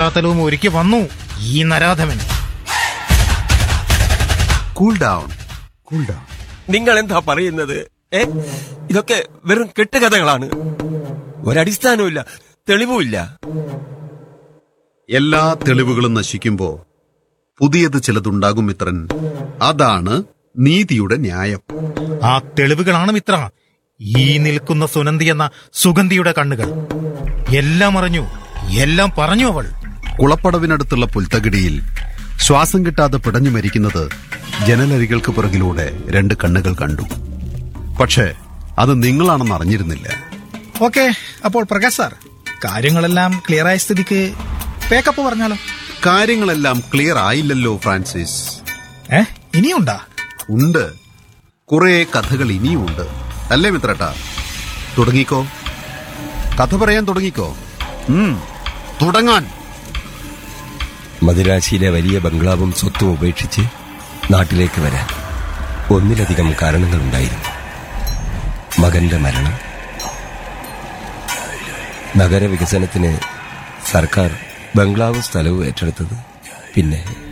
പശ്ചാത്തലവും ഒരുക്കി വന്നു ഈ നരാധമൻ കൂൾ ഡൗൺ കൂൾ ഡൗൺ നിങ്ങൾ എന്താ പറയുന്നത് ഏ ഇതൊക്കെ വെറും കെട്ടുകഥകളാണ് ഒരടിസ്ഥാനവുമില്ല തെളിവുമില്ല എല്ലാ തെളിവുകളും നശിക്കുമ്പോ പുതിയത് ചിലതുണ്ടാകും മിത്രൻ അതാണ് നീതിയുടെ ന്യായം ആ തെളിവുകളാണ് മിത്ര ഈ നിൽക്കുന്ന സുനന്ദി എന്ന സുഗന്ധിയുടെ കണ്ണുകൾ എല്ലാം അറിഞ്ഞു എല്ലാം പറഞ്ഞു അവൾ കുളപ്പടവിനടുത്തുള്ള പുൽത്തകിടിയിൽ ശ്വാസം കിട്ടാതെ പിടഞ്ഞു മരിക്കുന്നത് ജനലരികൾക്ക് പുറകിലൂടെ രണ്ട് കണ്ണുകൾ കണ്ടു പക്ഷേ അത് നിങ്ങളാണെന്ന് അറിഞ്ഞിരുന്നില്ല ഓക്കെ അപ്പോൾ പ്രകാശ് സാർ കാര്യങ്ങളെല്ലാം ക്ലിയർ ആയ സ്ഥിതിക്ക് പേക്കപ്പ് പറഞ്ഞാലോ കാര്യങ്ങളെല്ലാം ക്ലിയർ ആയില്ലല്ലോ ഫ്രാൻസിസ് ഏ ഇനിയുണ്ടാ ഉണ്ട് കുറെ കഥകൾ ഇനിയുമുണ്ട് അല്ലേ മിത്രട്ടാ തുടങ്ങിക്കോ കഥ പറയാൻ തുടങ്ങിക്കോ ഉം, തുടങ്ങാൻ മദിരാശിയിലെ വലിയ ബംഗ്ലാവും സ്വത്തും ഉപേക്ഷിച്ച് നാട്ടിലേക്ക് വരാൻ ഒന്നിലധികം കാരണങ്ങളുണ്ടായിരുന്നു മകന്റെ മരണം നഗരവികസനത്തിന് സർക്കാർ ബംഗ്ലാവും സ്ഥലവും ഏറ്റെടുത്തത് പിന്നെ